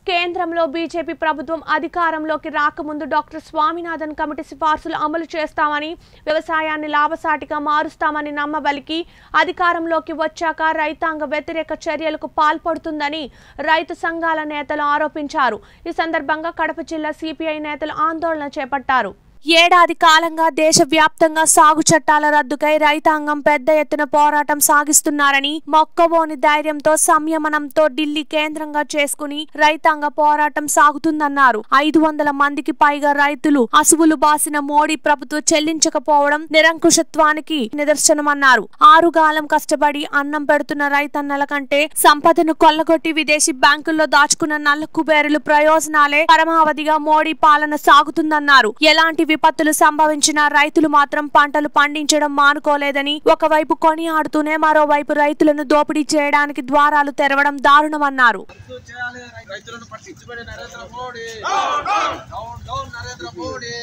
కేంద్రంలో బీజేపీ ప్రభుత్వం అధికారంలోకి రాకముందు డాక్టర్ స్వామినాథన్ కమిటీ సిఫార్సులు అమలు చేస్తామని వ్యవసాయాన్ని లాభసాటిగా మారుస్తామని నమ్మబలికి అధికారంలోకి వచ్చాక రైతాంగ వ్యతిరేక చర్యలకు పాల్పడుతుందని రైతు సంఘాల నేతలు ఆరోపించారు ఈ సందర్భంగా కడప జిల్లా సిపిఐ నేతలు ఆందోళన చేపట్టారు ఏడాది కాలంగా దేశవ్యాప్తంగా సాగు చట్టాల రద్దుకై రైతాంగం పెద్ద ఎత్తున పోరాటం సాగిస్తున్నారని మొక్కవోని ధైర్యంతో సంయమనంతో ఢిల్లీ కేంద్రంగా చేసుకుని రైతాంగ పోరాటం సాగుతుందన్నారు ఐదు వందల మందికి పైగా రైతులు అసువులు బాసిన మోడీ ప్రభుత్వం చెల్లించకపోవడం నిరంకుశత్వానికి నిదర్శనమన్నారు ఆరుగాలం కష్టపడి అన్నం పెడుతున్న రైతన్నల కంటే సంపదను కొల్లగొట్టి విదేశీ బ్యాంకుల్లో దాచుకున్న నల్ల కుబేరులు ప్రయోజనాలే పరమావధిగా మోడీ పాలన సాగుతుందన్నారు ఎలాంటి విపత్తులు సంభవించినా రైతులు మాత్రం పంటలు పండించడం మానుకోలేదని ఒకవైపు కొనియాడుతూనే మరోవైపు రైతులను దోపిడీ చేయడానికి ద్వారాలు తెరవడం దారుణమన్నారు రద్దు చేయాలి రైతులను పట్టించుబడి నరేంద్ర మోడీ డౌన్ డౌన్ నరేంద్ర మోడీ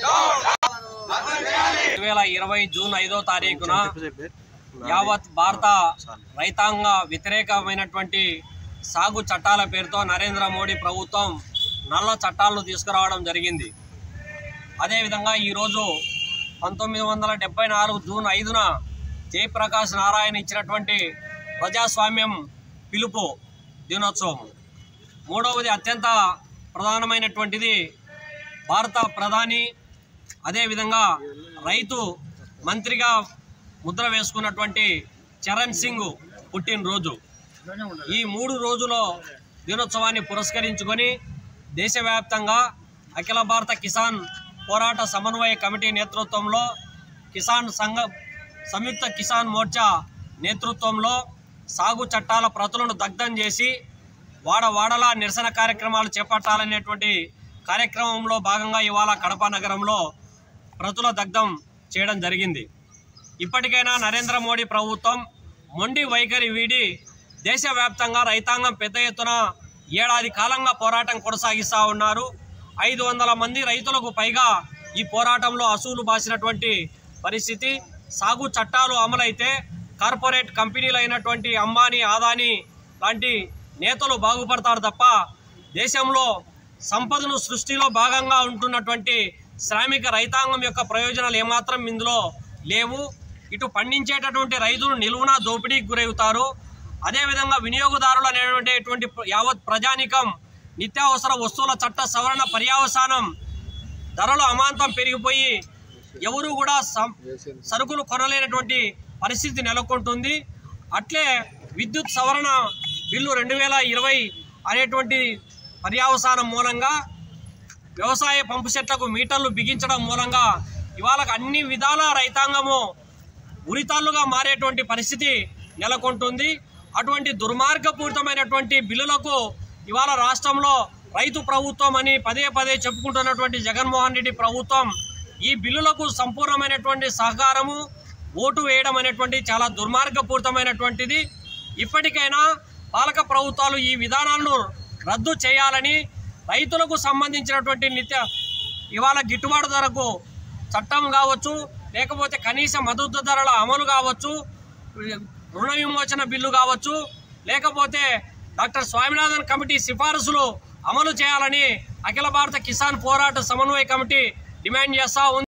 రెండు వేల ఇరవై జూన్ ఐదో తారీఖున యావత్ భారత రైతాంగ వ్యతిరేకమైనటువంటి సాగు చట్టాల పేరుతో నరేంద్ర మోడీ ప్రభుత్వం నల్ల చట్టాలను తీసుకురావడం జరిగింది అదేవిధంగా ఈరోజు పంతొమ్మిది వందల డెబ్బై నాలుగు జూన్ ఐదున జయప్రకాష్ నారాయణ ఇచ్చినటువంటి ప్రజాస్వామ్యం పిలుపు దినోత్సవం మూడవది అత్యంత ప్రధానమైనటువంటిది భారత ప్రధాని అదేవిధంగా రైతు మంత్రిగా ముద్ర వేసుకున్నటువంటి చరణ్ సింగ్ పుట్టినరోజు ఈ మూడు రోజుల దినోత్సవాన్ని పురస్కరించుకొని దేశవ్యాప్తంగా అఖిల భారత కిసాన్ పోరాట సమన్వయ కమిటీ నేతృత్వంలో కిసాన్ సంఘ సంయుక్త కిసాన్ మోర్చా నేతృత్వంలో సాగు చట్టాల ప్రతులను దగ్ధం చేసి వాడ వాడలా నిరసన కార్యక్రమాలు చేపట్టాలనేటువంటి కార్యక్రమంలో భాగంగా ఇవాళ కడప నగరంలో ప్రతుల దగ్ధం చేయడం జరిగింది ఇప్పటికైనా నరేంద్ర మోడీ ప్రభుత్వం మొండి వైఖరి వీడి దేశవ్యాప్తంగా రైతాంగం పెద్ద ఎత్తున ఏడాది కాలంగా పోరాటం కొనసాగిస్తూ ఉన్నారు ఐదు వందల మంది రైతులకు పైగా ఈ పోరాటంలో అసూలు బాసినటువంటి పరిస్థితి సాగు చట్టాలు అమలైతే కార్పొరేట్ కంపెనీలు అయినటువంటి అంబానీ ఆదానీ లాంటి నేతలు బాగుపడతారు తప్ప దేశంలో సంపదను సృష్టిలో భాగంగా ఉంటున్నటువంటి శ్రామిక రైతాంగం యొక్క ప్రయోజనాలు ఏమాత్రం ఇందులో లేవు ఇటు పండించేటటువంటి రైతులు నిలువున దోపిడీకి గురవుతారు అదేవిధంగా వినియోగదారులు అనేటువంటి యావత్ ప్రజానికం నిత్యావసర వస్తువుల చట్ట సవరణ పర్యావసానం ధరలు అమాంతం పెరిగిపోయి ఎవరు కూడా సం- సరుకులు కొనలేనటువంటి పరిస్థితి నెలకొంటుంది అట్లే విద్యుత్ సవరణ బిల్లు రెండు వేల ఇరవై అనేటువంటి పర్యావసానం మూలంగా వ్యవసాయ పంపు సెట్లకు మీటర్లు బిగించడం మూలంగా ఇవాళ అన్ని విధాల రైతాంగము ఉరితాళ్లుగా మారేటువంటి పరిస్థితి నెలకొంటుంది అటువంటి దుర్మార్గపూరితమైనటువంటి బిల్లులకు ఇవాళ రాష్ట్రంలో రైతు ప్రభుత్వం అని పదే పదే చెప్పుకుంటున్నటువంటి జగన్మోహన్ రెడ్డి ప్రభుత్వం ఈ బిల్లులకు సంపూర్ణమైనటువంటి సహకారము ఓటు వేయడం అనేటువంటి చాలా దుర్మార్గపూరితమైనటువంటిది ఇప్పటికైనా పాలక ప్రభుత్వాలు ఈ విధానాలను రద్దు చేయాలని రైతులకు సంబంధించినటువంటి నిత్య ఇవాళ గిట్టుబాటు ధరకు చట్టం కావచ్చు లేకపోతే కనీస మద్దతు ధరల అమలు కావచ్చు రుణ విమోచన బిల్లు కావచ్చు లేకపోతే డాక్టర్ స్వామినాథన్ కమిటీ సిఫారసులు అమలు చేయాలని అఖిల భారత కిసాన్ పోరాట సమన్వయ కమిటీ డిమాండ్ చేస్తా ఉంది